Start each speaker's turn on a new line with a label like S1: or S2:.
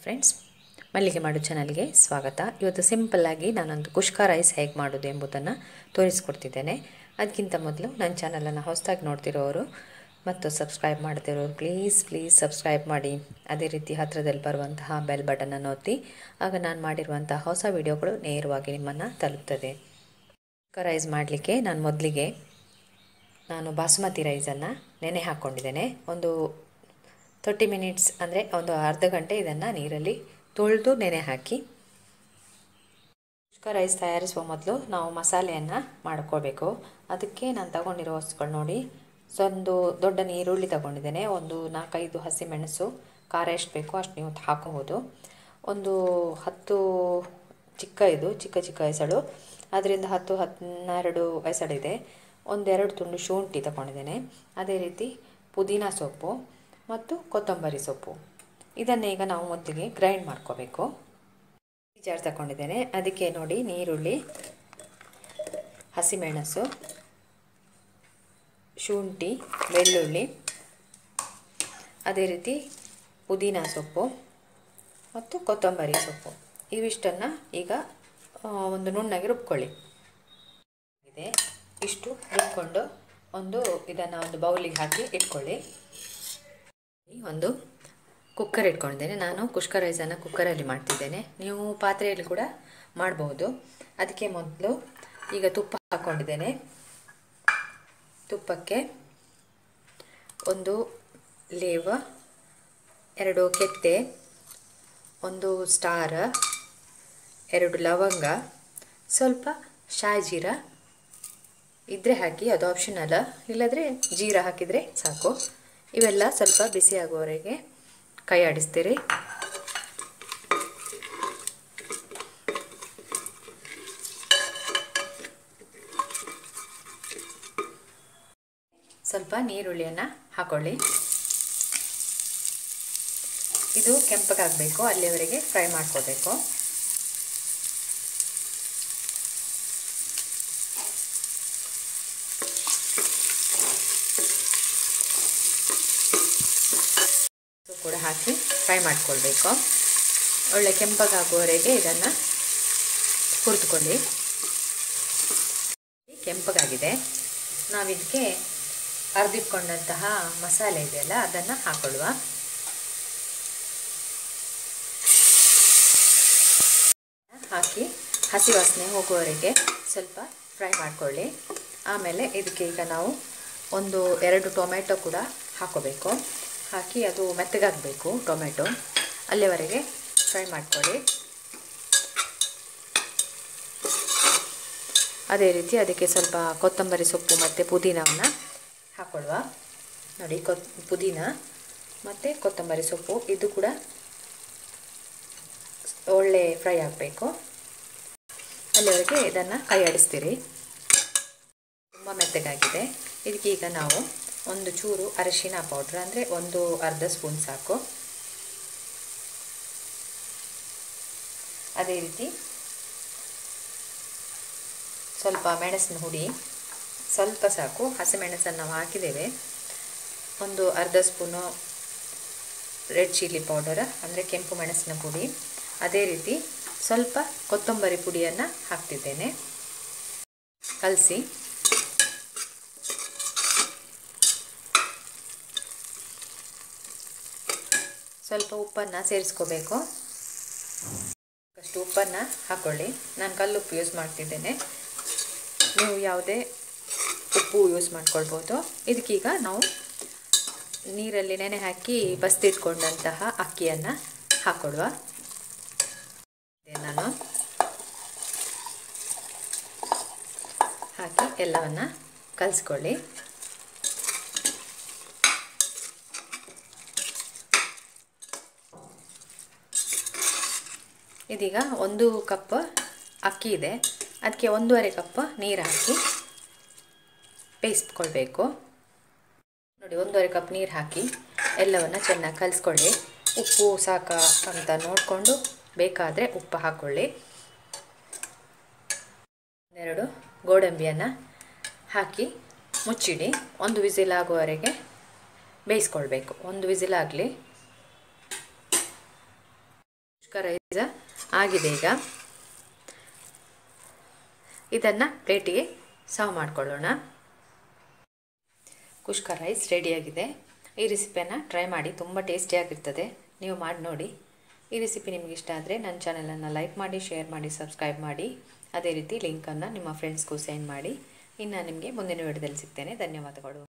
S1: friends ಮಲ್ಲಿಗೆ ಮಾಡು ಚಾನಲ್ಗೆ ಸ್ವಾಗತ ಇವತ್ತು ಸಿಂಪಲ್ಲಾಗಿ ನಾನೊಂದು ಕುಷ್ಕ ರೈಸ್ ಹೇಗೆ ಮಾಡೋದು ಎಂಬುದನ್ನು ತೋರಿಸ್ಕೊಡ್ತಿದ್ದೇನೆ ಅದಕ್ಕಿಂತ ಮೊದಲು ನನ್ನ ಚಾನಲನ್ನು ಹೊಸದಾಗಿ ನೋಡ್ತಿರೋರು ಮತ್ತು ಸಬ್ಸ್ಕ್ರೈಬ್ ಮಾಡ್ತಿರೋರು ಪ್ಲೀಸ್ ಪ್ಲೀಸ್ ಸಬ್ಸ್ಕ್ರೈಬ್ ಮಾಡಿ ಅದೇ ರೀತಿ ಹತ್ತಿರದಲ್ಲಿ ಬರುವಂತಹ ಬೆಲ್ ಬಟನನ್ನು ಒತ್ತಿ ಆಗ ನಾನು ಮಾಡಿರುವಂತಹ ಹೊಸ ವಿಡಿಯೋಗಳು ನೇರವಾಗಿ ನಿಮ್ಮನ್ನು ತಲುಪ್ತದೆ ಕುಷ್ಕ ರೈಸ್ ಮಾಡಲಿಕ್ಕೆ ನಾನು ಮೊದಲಿಗೆ ನಾನು ಬಾಸುಮತಿ ರೈಸನ್ನು ನೆನೆ ಹಾಕ್ಕೊಂಡಿದ್ದೇನೆ ಒಂದು ತರ್ಟಿ ಮಿನಿಟ್ಸ್ ಅಂದರೆ ಒಂದು ಅರ್ಧ ಗಂಟೆ ಇದನ್ನು ನೀರಲ್ಲಿ ತೊಳೆದು ನೆನೆ ಹಾಕಿ ಕುಷ್ಕ ರೈಸ್ ತಯಾರಿಸುವ ಮೊದಲು ನಾವು ಮಸಾಲೆಯನ್ನು ಮಾಡ್ಕೋಬೇಕು ಅದಕ್ಕೆ ನಾನು ತಗೊಂಡಿರೋ ವಸ್ತುಗಳು ನೋಡಿ ಸೊ ಒಂದು ದೊಡ್ಡ ನೀರುಳ್ಳಿ ತಗೊಂಡಿದ್ದೇನೆ ಒಂದು ನಾಲ್ಕೈದು ಹಸಿಮೆಣಸು ಖಾರ ಎಷ್ಟು ಬೇಕೋ ಅಷ್ಟು ನೀವು ಹಾಕೋಬೋದು ಒಂದು ಹತ್ತು ಚಿಕ್ಕ ಇದು ಚಿಕ್ಕ ಚಿಕ್ಕ ಹೆಸಳು ಅದರಿಂದ ಹತ್ತು ಹನ್ನೆರಡು ಹೆಸಳಿದೆ ಒಂದೆರಡು ತುಂಡು ಶುಂಠಿ ತಗೊಂಡಿದ್ದೇನೆ ಅದೇ ರೀತಿ ಪುದೀನ ಸೊಪ್ಪು ಮತ್ತು ಕೊತ್ತಂಬರಿ ಸೊಪ್ಪು ಇದನ್ನು ಈಗ ನಾವು ಮೊದಲಿಗೆ ಗ್ರೈಂಡ್ ಮಾಡ್ಕೋಬೇಕು ಜಾರ್ ತಗೊಂಡಿದ್ದೇನೆ ಅದಕ್ಕೆ ನೋಡಿ ನೀರುಳ್ಳಿ ಹಸಿಮೆಣಸು ಶುಂಠಿ ಬೆಳ್ಳುಳ್ಳಿ ಅದೇ ರೀತಿ ಪುದೀನ ಸೊಪ್ಪು ಮತ್ತು ಕೊತ್ತಂಬರಿ ಸೊಪ್ಪು ಇವಿಷ್ಟನ್ನು ಈಗ ಒಂದು ನುಣ್ಣಗೆ ರುಬ್ಕೊಳ್ಳಿ ಇದೆ ಇಷ್ಟು ರುಬ್ಕೊಂಡು ಒಂದು ಇದನ್ನು ಒಂದು ಬೌಲಿಗೆ ಹಾಕಿ ಇಟ್ಕೊಳ್ಳಿ ಒಂದು ಕುಕ್ಕರ್ ಇಟ್ಕೊಂಡಿದ್ದೇನೆ ನಾನು ಕುಷ್ಕ ರೈಸನ್ನು ಕುಕ್ಕರಲ್ಲಿ ಮಾಡ್ತಿದ್ದೇನೆ ನೀವು ಪಾತ್ರೆಯಲ್ಲಿ ಕೂಡ ಮಾಡ್ಬೋದು ಅದಕ್ಕೆ ಮೊದಲು ಈಗ ತುಪ್ಪ ಹಾಕ್ಕೊಂಡಿದ್ದೇನೆ ತುಪ್ಪಕ್ಕೆ ಒಂದು ಲೇವ ಎರಡು ಕೆತ್ತೆ ಒಂದು ಸ್ಟಾರ್ ಎರಡು ಲವಂಗ ಸ್ವಲ್ಪ ಶಾಜೀರ ಇದ್ದರೆ ಹಾಕಿ ಅದು ಆಪ್ಷನಲ್ಲ ಇಲ್ಲದ್ರೆ ಜೀರ ಹಾಕಿದರೆ ಸಾಕು ಇವೆಲ್ಲ ಸ್ವಲ್ಪ ಬಿಸಿ ಆಗುವವರೆಗೆ ಕೈ ಆಡಿಸ್ತೀರಿ ಸ್ವಲ್ಪ ನೀರುಳ್ಳಿಯನ್ನು ಹಾಕೊಳ್ಳಿ ಇದು ಕೆಂಪಗಾಗಬೇಕು ಅಲ್ಲಿವರೆಗೆ ಫ್ರೈ ಮಾಡ್ಕೋಬೇಕು ಕೂಡ ಹಾಕಿ ಫ್ರೈ ಮಾಡ್ಕೊಳ್ಬೇಕು ಒಳ್ಳೆ ಕೆಂಪಗಾಗುವವರೆಗೆ ಇದನ್ನು ಹುರಿದುಕೊಳ್ಳಿ ಕೆಂಪಗಾಗಿದೆ ನಾವಿದಕ್ಕೆ ಅರ್ದಿಟ್ಕೊಂಡಂತಹ ಮಸಾಲೆ ಇದೆಯಲ್ಲ ಅದನ್ನು ಹಾಕೊಳ್ಳುವ ಹಾಕಿ ಹಸಿ ವಾಸನೆ ಹೋಗುವವರೆಗೆ ಸ್ವಲ್ಪ ಫ್ರೈ ಮಾಡ್ಕೊಳ್ಳಿ ಆಮೇಲೆ ಇದಕ್ಕೆ ಈಗ ನಾವು ಒಂದು ಎರಡು ಟೊಮೆಟೊ ಕೂಡ ಹಾಕೋಬೇಕು ಹಾಕಿ ಅದು ಮೆತ್ತಗಾಗಬೇಕು ಟೊಮೆಟೊ ಅಲ್ಲಿವರೆಗೆ ಫ್ರೈ ಮಾಡ್ಕೊಳ್ಳಿ ಅದೇ ರೀತಿ ಅದಕ್ಕೆ ಸ್ವಲ್ಪ ಕೊತ್ತಂಬರಿ ಸೊಪ್ಪು ಮತ್ತು ಪುದೀನವನ್ನು ಹಾಕೊಳ್ಳುವ ನೋಡಿ ಕೊತ್ ಪುದೀನ ಮತ್ತು ಕೊತ್ತಂಬರಿ ಸೊಪ್ಪು ಇದು ಕೂಡ ಒಳ್ಳೆ ಫ್ರೈ ಆಗಬೇಕು ಅಲ್ಲಿವರೆಗೆ ಇದನ್ನು ಕೈ ಆಡಿಸ್ತೀರಿ ತುಂಬ ಮೆತ್ತಗಾಗಿದೆ ಇದಕ್ಕೆ ಈಗ ನಾವು ಒಂದು ಚೂರು ಅರಿಶಿನ ಪೌಡ್ರ್ ಅಂದರೆ ಒಂದು ಅರ್ಧ ಸ್ಪೂನ್ ಸಾಕು ಅದೇ ರೀತಿ ಸ್ವಲ್ಪ ಮೆಣಸಿನ ಹುಡಿ ಸ್ವಲ್ಪ ಸಾಕು ಹಸಿಮೆಣಸನ್ನು ನಾವು ಹಾಕಿದ್ದೇವೆ ಒಂದು ಅರ್ಧ ಸ್ಪೂನು ರೆಡ್ ಚಿಲ್ಲಿ ಪೌಡರ್ ಅಂದರೆ ಕೆಂಪು ಮೆಣಸಿನ ಪುಡಿ ಅದೇ ರೀತಿ ಸ್ವಲ್ಪ ಕೊತ್ತಂಬರಿ ಪುಡಿಯನ್ನು ಹಾಕ್ತಿದ್ದೇನೆ ಕಲಸಿ ಸ್ವಲ್ಪ ಉಪ್ಪನ್ನು ಸೇರಿಸ್ಕೋಬೇಕು ಅಷ್ಟು ಉಪ್ಪನ್ನು ಹಾಕ್ಕೊಳ್ಳಿ ನಾನು ಕಲ್ಲುಪ್ಪು ಯೂಸ್ ಮಾಡ್ತಿದ್ದೇನೆ ನೀವು ಯಾವುದೇ ಉಪ್ಪು ಯೂಸ್ ಮಾಡ್ಕೊಳ್ಬೋದು ಇದಕ್ಕೀಗ ನಾವು ನೀರಲ್ಲಿ ನೆನೆ ಹಾಕಿ ಬಸ್ತಿಟ್ಕೊಂಡಂತಹ ಅಕ್ಕಿಯನ್ನು ಹಾಕ್ಕೊಡುವ ನಾನು ಹಾಕಿ ಎಲ್ಲವನ್ನು ಕಲಿಸ್ಕೊಳ್ಳಿ ಇದೀಗ ಒಂದು ಕಪ್ ಅಕ್ಕಿ ಇದೆ ಅದಕ್ಕೆ ಒಂದೂವರೆ ಕಪ್ ನೀರು ಹಾಕಿ ಬೇಯಿಸ್ಕೊಳ್ಬೇಕು ನೋಡಿ ಒಂದೂವರೆ ಕಪ್ ನೀರು ಹಾಕಿ ಎಲ್ಲವನ್ನು ಚೆನ್ನಾಗಿ ಕಲಿಸ್ಕೊಳ್ಳಿ ಉಪ್ಪು ಸಾಕ ಅಂತ ನೋಡಿಕೊಂಡು ಬೇಕಾದರೆ ಉಪ್ಪು ಹಾಕ್ಕೊಳ್ಳಿ ಎರಡು ಗೋಡಂಬಿಯನ್ನು ಹಾಕಿ ಮುಚ್ಚಿಡಿ ಒಂದು ವಿಸಿಲ್ ಆಗುವವರೆಗೆ ಬೇಯಿಸ್ಕೊಳ್ಬೇಕು ಒಂದು ವಿಸಿಲ್ ಆಗಲಿ ರೈಸ್ ಆಗಿದೆ ಈಗ ಇದನ್ನು ಪ್ಲೇಟಿಗೆ ಸರ್ವ್ ಮಾಡ್ಕೊಳ್ಳೋಣ ಕುಷ್ಕ ರೈಸ್ ರೆಡಿಯಾಗಿದೆ ಈ ರೆಸಿಪಿಯನ್ನು ಟ್ರೈ ಮಾಡಿ ತುಂಬ ಟೇಸ್ಟಿಯಾಗಿರ್ತದೆ ನೀವು ಮಾಡಿ ನೋಡಿ ಈ ರೆಸಿಪಿ ನಿಮಗೆ ಇಷ್ಟ ಆದರೆ ನನ್ನ ಚಾನಲನ್ನು ಲೈಕ್ ಮಾಡಿ ಶೇರ್ ಮಾಡಿ ಸಬ್ಸ್ಕ್ರೈಬ್ ಮಾಡಿ ಅದೇ ರೀತಿ ಲಿಂಕನ್ನು ನಿಮ್ಮ ಫ್ರೆಂಡ್ಸ್ಗೂ ಸೆಂಡ್ ಮಾಡಿ ಇನ್ನು ನಿಮಗೆ ಮುಂದಿನ ವಿಡಿಯೋದಲ್ಲಿ ಸಿಗ್ತೇನೆ ಧನ್ಯವಾದಗಳು